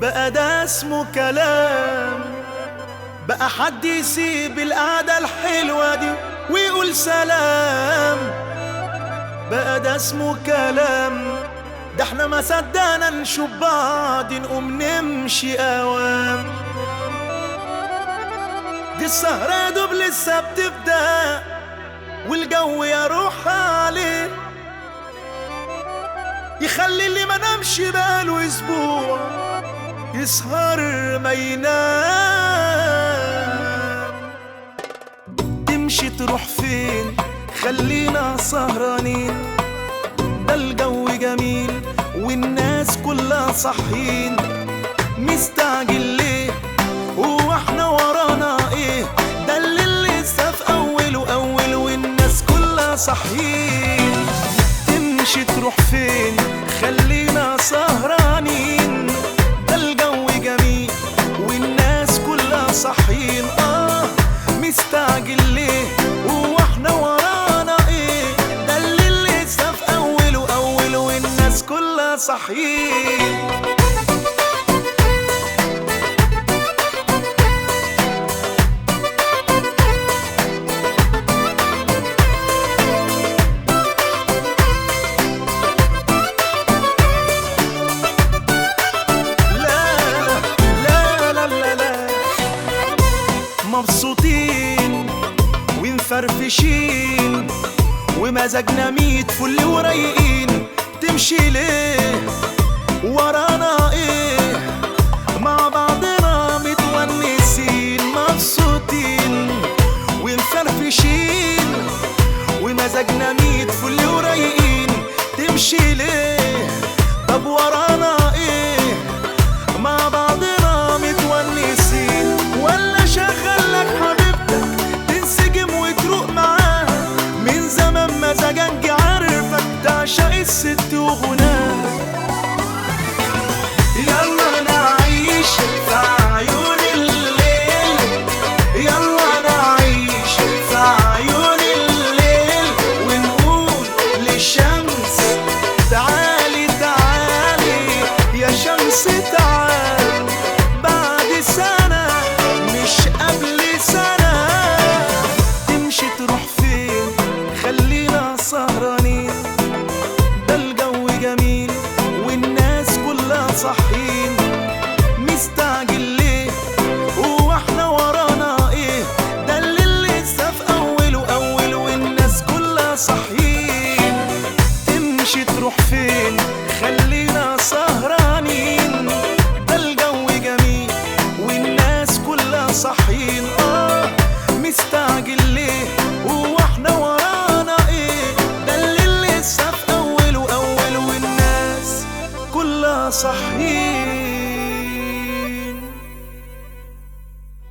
بقى ده اسمه كلام بقى حد يسيب القعدة الحلوة دي ويقول سلام بقى ده اسمه كلام ده احنا ما صدقنا نشوف بعض نقوم نمشي اوام دي السهرة يا دوب لسه بتبدأ والجو يروح عليه يخلي اللي ما نامش بقاله اسبوع يسهر ما ينام تمشي تروح فين خلينا سهرانين ده الجو جميل والناس كلها صاحيين مستعجل ليه هو احنا ورانا ايه ده اللي لسه في اوله اول والناس كلها صاحيين تمشي تروح فين خلينا سهرانين ده الجو جميل والناس كلها صاحيين اه مستعجل ليه هو احنا ورانا ايه ده اللي لسه في اوله اول والناس كلها صاحيين لا لا لا لا لا مبسوطين ومفرفشين ومزاجنا ميت فل ورايقين تمشي ليه ورانا ايه مع بعضنا متونسين مبسوطين ومفرفشين ومزاجنا ميت فل ورايقين تمشي ليه طب ورانا ايه مع بعضنا متونسين ولا شغل لك حبيبتك تنسجم وتروق معاها من زمان مزاجنج عارفك تعشق الست وغناها يلا نعيش في عيون الليل يلا نعيش في عيون الليل ونقول للشمس تعالي تعالي يا شمس تعالي بعد سنة مش قبل سنة تمشي تروح فين خلينا سهرانين ده الجو جميل والناس كلها صاحيين مستعجل ليه هو احنا ورانا ايه ده اللي لسه في اوله اول والناس كلها صاحيين تمشي تروح فين خلينا سهرانين ده الجو جميل والناس كلها صاحيين اه مستعجل ليه هو احنا ورانا ايه ده اللي لسه في اوله اول والناس كلها صاحيين